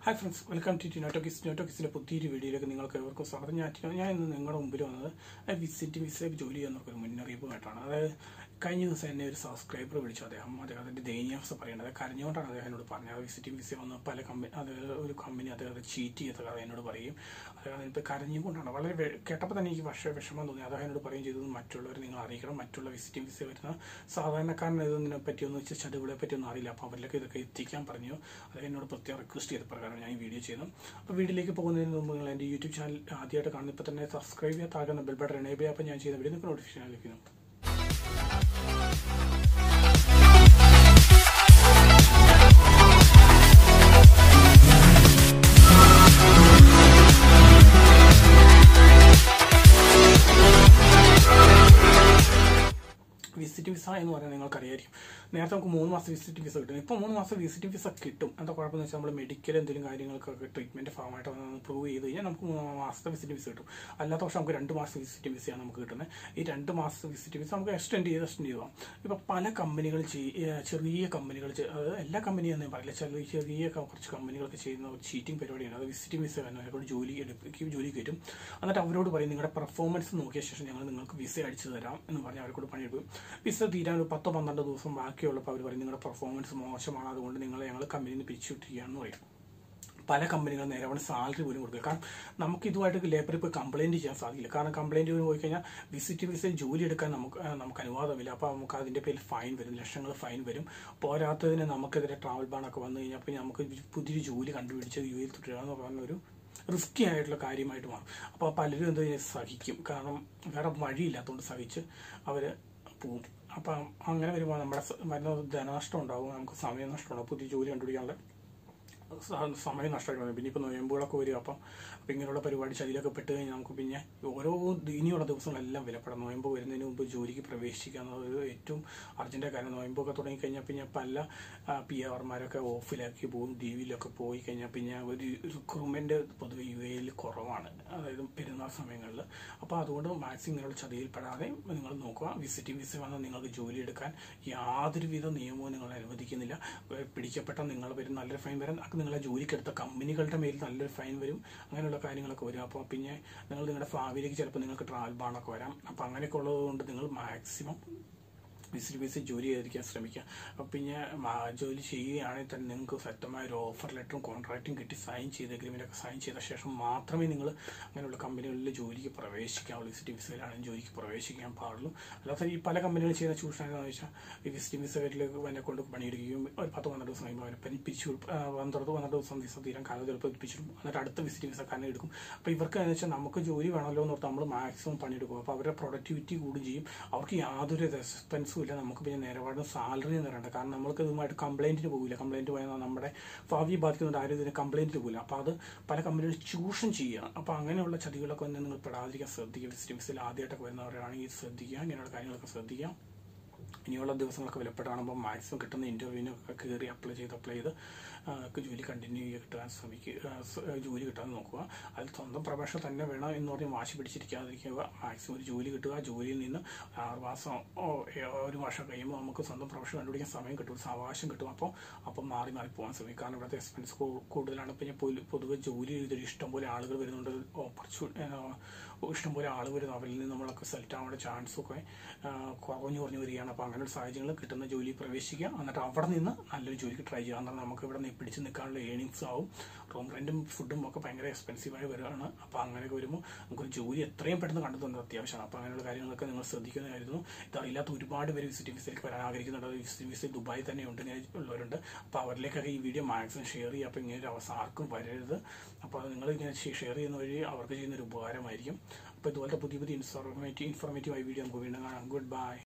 Hi friends welcome to ടിനോട്ടോക്കിസ് ടിനോട്ടോക്കിസിന്റെ പുതിയൊരു വീഡിയോയിലേക്ക് നിങ്ങൾക്ക് ഏവർക്കും സ്വാഗതം ഞാൻ ടിനോ- ഞാൻ ഇന്ന് നിങ്ങളുടെ മുമ്പിൽ വന്നത് വിസിറ്റ് വിസയിൽ ജോലി ചെയ്യുന്നവർക്ക് ഒരു മുന്നറിയിപ്പുമായിട്ടാണ് അതായത് കഴിഞ്ഞ ദിവസം എന്നെ ഒരു സബ്സ്ക്രൈബർ വിളിച്ചു അദ്ദേഹം അദ്ദേഹത്തിന്റെ ദയനീയാവസ്ഥ പറയുന്നത് കരഞ്ഞുകൊണ്ടാണ് അദ്ദേഹം എന്നോട് പറഞ്ഞത് വിസിറ്റിംഗ് വിസ വന്ന് പല കമ്പനി അത് ഒരു കമ്പനി അദ്ദേഹത്തെ ചീറ്റ് ചെയ്ത കഥ എന്നോട് പറയും അദ്ദേഹം ഇപ്പോൾ കരഞ്ഞുകൊണ്ടാണ് വളരെ വെ- കേട്ടപ്പോൾ തന്നെ എനിക്ക് പക്ഷേ വിഷമം തോന്നി അദ്ദേഹം എന്നോട് പറയും ചെയ്തത് മറ്റുള്ളവർ നിങ്ങൾ അറിയിക്കണം മറ്റുള്ള വിസിറ്റിംഗ് വിസ വരുന്ന സാധാരണക്കാരന് ഇതിനെ പറ്റിയൊന്നും വെച്ച് ചടുവുകളെ പറ്റിയൊന്നും അറിയില്ല അപ്പോൾ അവരിലേക്ക് ഇതൊക്കെ എത്തിക്കാൻ പറഞ്ഞു അദ്ദേഹം എന്നോട് പ്രത്യേകം റിക്വസ്റ്റ് ചെയ്ത പ്രകാരം ഞാൻ ഈ വീഡിയോ ചെയ്തു അപ്പോൾ വീഡിയോയിലേക്ക് പോകുന്നതിന് മുമ്പ് നിങ്ങൾ എൻ്റെ യൂട്യൂബ് ചാനൽ ആദ്യമായിട്ട് കാണുന്ന ഇപ്പോൾ തന്നെ സബ്സ്ക്രൈബ് ചെയ്യാൻ താഴെ ബെൽ ബട്ടൺ എനേബിൾ അപ്പോൾ ഞാൻ ചെയ്യുന്ന വീഡിയോ നിങ്ങൾക്ക് നോട്ടിഫിക്കേഷൻ ലഭിക്കുന്നു വിസിറ്റ് വിസ എന്ന് പറയുന്നത് നിങ്ങൾക്കറിയായിരിക്കും നേരത്തെ നമുക്ക് മൂന്ന് മാസം വിസിറ്റ് വിസ കിട്ടും ഇപ്പോൾ മൂന്ന് മാസം വിസിറ്റ് വിസ കിട്ടും എന്താ കുഴപ്പമെന്ന് വെച്ചാൽ നമ്മൾ മെഡിക്കൽ എന്തെങ്കിലും കാര്യങ്ങൾക്കൊക്കെ ട്രീറ്റ്മെന്റ് ഭാഗമായിട്ട് പ്രൂവ് ചെയ്ത് കഴിഞ്ഞാൽ നമുക്ക് മൂന്ന് മാസത്തെ വിസിറ്റ് വിസ കിട്ടും അല്ലാത്ത പക്ഷേ നമുക്ക് രണ്ട് മാസം വിസിറ്റ് വിസയാണ് നമുക്ക് കിട്ടുന്നത് ഈ രണ്ട് മാസത്തെ വിസിറ്റ് വിസ നമുക്ക് എക്സ്റ്റെൻഡ് ചെയ്ത് എക്സ്റ്റെൻഡ് ചെയ്തു പോകാം ഇപ്പോൾ പല കമ്പനികൾ ചെറിയ കമ്പനികൾ അതായത് എല്ലാ കമ്പനിയും എന്ന് പറയില്ല ചെറിയ ചെറിയ ക- കുറച്ച് കമ്പനികളൊക്കെ ചെയ്യുന്ന ഒരു ചീറ്റിംഗ് പരിപാടിയാണ് അത് വിസിറ്റിംഗ് വിസ അവരോട് ജോലി എടുപ്പിക്കും ജോലി കയറ്റും എന്നിട്ട് അവരോട് പറയും നിങ്ങളുടെ പെർഫോമൻസ് നോക്കിയ ശേഷം ഞങ്ങൾ നിങ്ങൾക്ക് വിസ അടിച്ചു തരാം എന്ന് പറഞ്ഞ് അവരോട് പണിയെടുക്കും വിസ തീരാൻ ഒരു പത്തോ പന്ത്രണ്ട് ദിവസം ബാക്കിയുള്ളപ്പോൾ അവർ പറയും നിങ്ങളുടെ പെർഫോമൻസ് മോശമാണ് അതുകൊണ്ട് നിങ്ങളെ ഞങ്ങൾ കമ്പനിയിൽ നിന്ന് പിരിച്ചുവിട്ടിരിക്കുകയാണെന്ന് പറയും പല കമ്പനികളും നേരെ അവിടെ സാലറി പോലും കൊടുക്കുക കാരണം നമുക്ക് ഇതുമായിട്ട് ലേബറിൽ പോയി കംപ്ലൈന്റ് ചെയ്യാൻ സാധിക്കില്ല കാരണം കംപ്ലൈന്റ് പോയി കഴിഞ്ഞാൽ വിസിറ്റ് വിസയിൽ ജോലി എടുക്കാൻ നമുക്ക് ആ, നമുക്ക് അനുവാദമില്ല അപ്പോൾ നമുക്ക് അതിന്റെ പേരിൽ ഫൈൻ വരും ലക്ഷങ്ങൾ ഫൈൻ വരും പോരാത്തതിന് നമുക്കെതിരെ ട്രാവൽ ബാണൊക്കെ വന്നു കഴിഞ്ഞാൽ പിന്നെ നമുക്ക് പുതിയൊരു ജോലി കണ്ടുപിടിച്ച് യു എയിൽ തുടരുക എന്ന് പറഞ്ഞ ഒരു റിസ്ക്കി ആയിട്ടുള്ള കാര്യമായിട്ട് മാറും അപ്പോൾ പലരും എന്ത് ചെയ്യും? സഹിക്കും കാരണം വേറെ വഴിയില്ലാത്തതുകൊണ്ട് സഹിച്ച് അവർ പോവും അപ്പം അങ്ങനെ വരുമ്പോൾ നമ്മുടെ സ- വരുന്ന ധനനഷ്ടം ഉണ്ടാവും നമുക്ക് സമയനഷ്ടം ഉണ്ടാവും പുതിയ ജോലി കണ്ടുപിടിക്കാനുള്ള സ- സമയം നഷ്ടമായിട്ട് പിന്നെ ഇപ്പോൾ നോയമ്പുകളൊക്കെ വരും അപ്പം അപ്പം ഇങ്ങനെയുള്ള പരിപാടി ചതിയിലൊക്കെ പെട്ട് കഴിഞ്ഞാൽ നമുക്ക് പിന്നെ ഓരോ ദി- ഇനിയുള്ള ദിവസങ്ങളെല്ലാം വിലപ്പെടാം നോയമ്പ് വരുന്നതിന് മുമ്പ് ജോലിക്ക് പ്രവേശിക്കുക എന്നത് ഏറ്റവും അർജൻറ്റായ കാര്യം നോയമ്പൊക്കെ തുടങ്ങിക്കഴിഞ്ഞാൽ പിന്നെ പല പി ആർമാരൊക്കെ ഓഫിലാക്കി പോകും ഡിവിയിലൊക്കെ പോയി കഴിഞ്ഞാൽ പിന്നെ ഒരു റിക്രൂട്ട്മെൻറ്റ് പൊതുവെ യു എയിൽ കുറവാണ് അതായത് പെരുന്നാൾ സമയങ്ങളിൽ അപ്പോൾ അതുകൊണ്ട് മാക്സിമം ഇങ്ങനെയുള്ള ചതിയിൽപ്പെടാതെ നിങ്ങൾ നോക്കുക വിസിറ്റിംഗ് വിസ വന്ന് നിങ്ങൾക്ക് ജോലി എടുക്കാൻ യാതൊരുവിധ നിയമവും നിങ്ങൾ അനുവദിക്കുന്നില്ല ഏഹ് പിടിക്കപ്പെട്ട നിങ്ങൾ വരും നല്ലൊരു ഫൈൻ വരും അത് നിങ്ങളെ ജോലിക്കെടുത്ത കമ്പനികളുടെ മേൽ നല്ലൊരു ഫൈൻ വരും അങ്ങനെയുള്ള കാര്യങ്ങളൊക്കെ വരും അപ്പോൾ പിന്നെ നിങ്ങൾ നിങ്ങളുടെ ഭാവിയിലേക്ക് ചിലപ്പോൾ നിങ്ങൾക്ക് ട്രാവൽ ബാണൊക്കെ വരാം അപ്പോൾ അങ്ങനെയൊക്കെ ഉള്ളത് കൊണ്ട് നിങ്ങൾ മാക്സിമം വിസിറ്റ് വിസിറ്റ് ജോലി ചെയ്തിരിക്കാൻ ശ്രമിക്കുക അപ്പോൾ പിന്നെ മാ- ജോലി ചെയ്യുകയാണെങ്കിൽ തന്നെ നിങ്ങൾക്ക് വ്യക്തമായ ഒരു ഓഫർ ലെറ്ററും കോൺട്രാക്റ്റും കിട്ടി സൈൻ ചെയ്ത് agreement ഒക്കെ സൈൻ ചെയ്ത ശേഷം മാത്രമേ നിങ്ങൾ അങ്ങനെയുള്ള കമ്പനികളിൽ ജോലിക്ക് പ്രവേശിക്കാവുള്ളൂ വിസിറ്റ് വിസയിലാണെങ്കിൽ ജോലിക്ക് പ്രവേശിക്കാൻ പാടുള്ളൂ അല്ലാതെ ഈ പല കമ്പനികൾ ചെയ്യുന്ന ചൂഷണം എന്താണെന്ന് വെച്ചാൽ ഈ വിസിറ്റ് വിസയിലേക്ക് എന്നെ കൊണ്ട് പണിയെടുക്കുകയും ഒരു പത്ത് പന്ത്രണ്ട് ദിവസം കഴിയുമ്പോൾ അവരെ പനി- പിരിച്ചു വിടും. ആ, പന്ത്രണ്ട് പന്ത്രണ്ട് ദിവസം ദിവസം തീരാൻ കാലം ചിലപ്പോൾ പിരിച്ചിടും എന്നിട്ട് അടുത്ത വിസിറ്റ് വിസക്കാരനെ എടുക്കും അപ്പോൾ ഇവർക്ക് എന്ന് വെച്ചാൽ നമുക്ക് ജോലി വേണമല്ലോ എന്ന് ഓർത്ത് നമ്മൾ മാക്സിമം പണിയെടുക്കും അപ്പോൾ അവരുടെ പ്രൊഡക്ടിവിറ്റി കൂടുകയും ചെയ്യും അവർക്ക് യാതൊരു റെസ്പെൻസും ഇല്ല നമുക്ക് പിന്നെ നിലപാടും സാലറി എന്ന് പറയണ്ട കാരണം നമ്മൾക്ക് ഇതുമായിട്ട് കംപ്ലൈന്റിന് പോകില്ല കംപ്ലൈന്റ് പോയാൽ നമ്മുടെ ഭാവിയെ ബാധിക്കുന്നുണ്ട് ആരും ഇതിന് കംപ്ലൈന്റിന് പോകില്ല അപ്പോൾ അത് പല കമ്പനികൾ ചൂഷണം ചെയ്യുക അപ്പോൾ അങ്ങനെയുള്ള ചതികളൊക്കെ വന്ന് നിങ്ങൾ പെടാതിരിക്കാൻ ശ്രദ്ധിക്കുക വിസിറ്റ് വിസിൽ ആദ്യമായിട്ടൊക്കെ വരുന്നവരാണെങ്കിൽ ശ്രദ്ധിക്കുക ഇങ്ങനെയുള്ള കാര്യങ്ങളൊക്കെ ശ്രദ്ധിക്കുക ഇനിയുള്ള ദിവസങ്ങളൊക്കെ വിലപ്പെടാണുമ്പോൾ മാക്സിമം കിട്ടുന്ന ഇൻ്റർവ്യൂവിനൊക്കെ കയറി അപ്ലൈ ചെയ്ത് അപ്ലൈ ചെയ്ത് ആ, ഒക്കെ ജോലി കണ്ടിന്യൂ ചെയ്ത് കിട്ടാൻ ശ്രമിക്കുക ആ, സ്- ആ, ജോലി കിട്ടാൻ നോക്കുക അതിൽ സ്വന്തം പ്രൊഫഷൻ തന്നെ വേണം എന്ന് പറഞ്ഞ് വാശി പിടിച്ചിരിക്കാതിരിക്കുക മാക്സിമം ഒരു ജോലി കിട്ടുക ആ ജോലിയിൽ നിന്ന് ആറ് മാസം ഓ, ഏ, ഒരു വർഷം കഴിയുമ്പോൾ നമുക്ക് സ്വന്തം പ്രൊഫഷൻ കണ്ടുപിടിക്കാൻ സമയം കിട്ടും ഒരു സാവകാശം കിട്ടും അപ്പോൾ അപ്പം മാറി മാറി പോകാൻ ശ്രമിക്കും കാരണം ഇവിടുത്തെ എക്സ്പെൻസ് കൂടുതലാണ് പിന്നെ പൊതു- പൊതുവെ ജോലി ചെയ്തൊരു ഇഷ്ടംപോലെ ആളുകൾ വരുന്നുണ്ട് ഓപ്പർച്യൂണിറ്റി ഇഷ്ടംപോലെ ആൾ വരുന്നു അവരിൽ നിന്ന് നമ്മളൊക്കെ സെലക്ട് ആവേണ്ട ചാൻസ് ഒക്കെ ആ, കുറഞ്ഞു കുറഞ്ഞു വരികയാണ് അപ്പോൾ അങ്ങനെ ഒരു സാഹചര്യങ്ങൾ കിട്ടുന്ന ജോലി പ്രവേശിക്കുക എന്നിട്ട് അവിടെ നിന്ന് നല്ലൊരു ജോലിക്ക് ട്രൈ ചെയ്യുക എന്നാൽ നമുക്ക് ഇവിടെ നിന്ന് പിടിച്ച് നിൽക്കാനുള്ള ഏണിങ്സ് ആവും റൂം റെൻറ്റും ഫുഡും ഒക്കെ ഭയങ്കര എക്സ്പെൻസീവായി വരികയാണ് അപ്പോൾ അങ്ങനെയൊക്കെ വരുമ്പോൾ നമുക്കൊരു ജോലി എത്രയും പെട്ടെന്ന് കണ്ടെത്തുന്നത് അത്യാവശ്യമാണ് അപ്പോൾ അങ്ങനെയുള്ള കാര്യങ്ങളൊക്കെ നിങ്ങൾ ശ്രദ്ധിക്കുന്നതായിരുന്നു ഇതറിയില്ലാത്ത ഒരുപാട് പേര് വിസിറ്റ് വിസയിലേക്ക് വരാൻ ആഗ്രഹിക്കുന്നുണ്ട് വിസിറ്റ് വിസ ദുബായി തന്നെ ഉണ്ട് ഇങ്ങനെ ഉള്ളവരുണ്ട് അപ്പോൾ അവരിലേക്കൊക്കെ ഈ വീഡിയോ മാക്സിമം ഷെയർ ചെയ്യുക അപ്പോൾ ഇങ്ങനെ ഒരു അവസ്ഥ ആർക്കും വരരുത് അപ്പോൾ അത് നിങ്ങൾ ഇങ്ങനെ ഷെയർ ചെയ്യുന്ന വഴി അവർക്ക് ചെയ്യുന്ന ഒരു ഉപകാരമായിരിക്കും അപ്പോൾ ഇതുപോലത്തെ പുതിയ പുതിയ ഇൻഫോർമേറ്റീവ് ഇൻഫോർമേറ്റീവ് ആയ വീഡിയോ നമുക്ക് വീണ്ടും കാണാം ഗുഡ് ബൈ